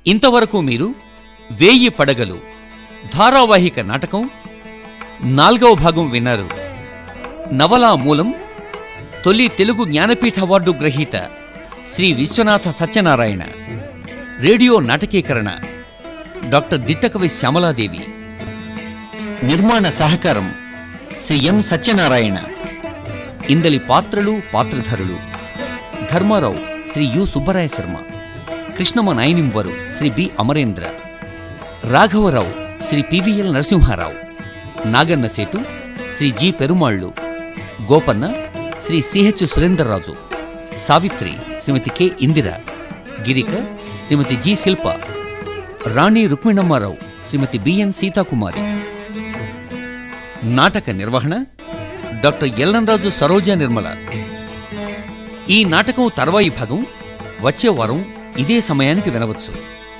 ఇంతవరకు మీరు వేయి పడగలు ధారావాహిక నాటకం నాల్గవ భాగం విన్నారు నవలా మూలం తొలి తెలుగు జ్ఞానపీఠ అవార్డు గ్రహీత శ్రీ విశ్వనాథ సత్యనారాయణ రేడియో నాటకీకరణ డాక్టర్ దిట్టకవి శ్యామలాదేవి నిర్మాణ సహకారం శ్రీ ఎం సత్యనారాయణ ఇందలి పాత్రలు పాత్రధరులు ధర్మారావు శ్రీ యు సుబ్బరాయ శర్మ కృష్ణమ నాయనింవరు శ్రీ బి అమరేంద్ర రాఘవరావు Shri PVL Narasimharao Naganna Setu Shri G Perumallu Gopanna Shri CH Surenderraju Savitri Shrimati K Indira Girika Shrimati G Shilpa Rani Rukminammarao Shrimati BN Seethakumari నాటక నిర్వహణ డాక్టర్ ఎల్లంరాజు సరోజా నిర్మల ఈ నాటకం తర్వాయి భాగం వచ్చే వారం ఇదే సమయానికి వినవచ్చు